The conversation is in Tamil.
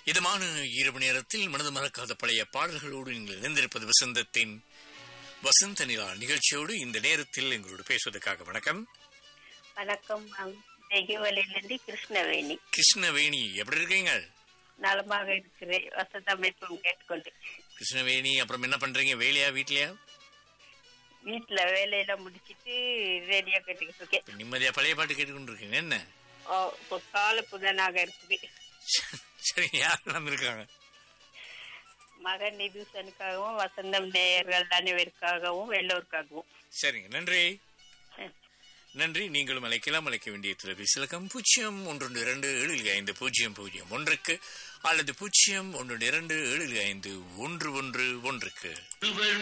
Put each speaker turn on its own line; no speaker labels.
இதமான இரவு நேரத்தில் மனது மறக்காத பழைய பாடல்களோடு நீங்கள் இணைந்திருப்பது வசந்தத்தின் வசந்த நிலா நிகழ்ச்சியோடு இந்த நேரத்தில் எங்களோடு பேசுவதற்காக வணக்கம்
வணக்கம் மேம் நெகிவலிலிருந்து கிருஷ்ணவேணி
கிருஷ்ணவேணி எப்படி இருக்கீங்க
நலமாக இருக்கிறேன் வசந்த அமைப்பும் கேட்டுக்கொண்டு
கிருஷ்ணவேணி அப்புறம் என்ன பண்றீங்க வேலையா வீட்லயா
வீட்டுல வேலையெல்லாம் முடிச்சிட்டு ரேடியோ கேட்டுக்கிட்டு இருக்கேன்
இப்ப நிம்மதியா பழைய பாட்டு கேட்டுக்கொண்டு இருக்கீங்க என்ன
ஓ இப்போ கால புதனாக இருக்குது
சரி யாரெல்லாம் இருக்காங்க
மகன் நிதூசனுக்காகவும் வசந்தம் நேயர்கள் அனைவருக்காகவும் எல்லோருக்காகவும்
சரிங்க நன்றி நன்றி நீங்களும் அழைக்கலாம் அழைக்க வேண்டிய தொலைபேசி இலக்கம் பூஜ்ஜியம் ஒன்று இரண்டு ஏழு ஐந்து பூஜ்ஜியம் பூஜ்ஜியம் ஒன்றுக்கு அல்லது பூஜ்ஜியம் ஒன்று இரண்டு ஏழு ஐந்து ஒன்று ஒன்று ஒன்றுக்கு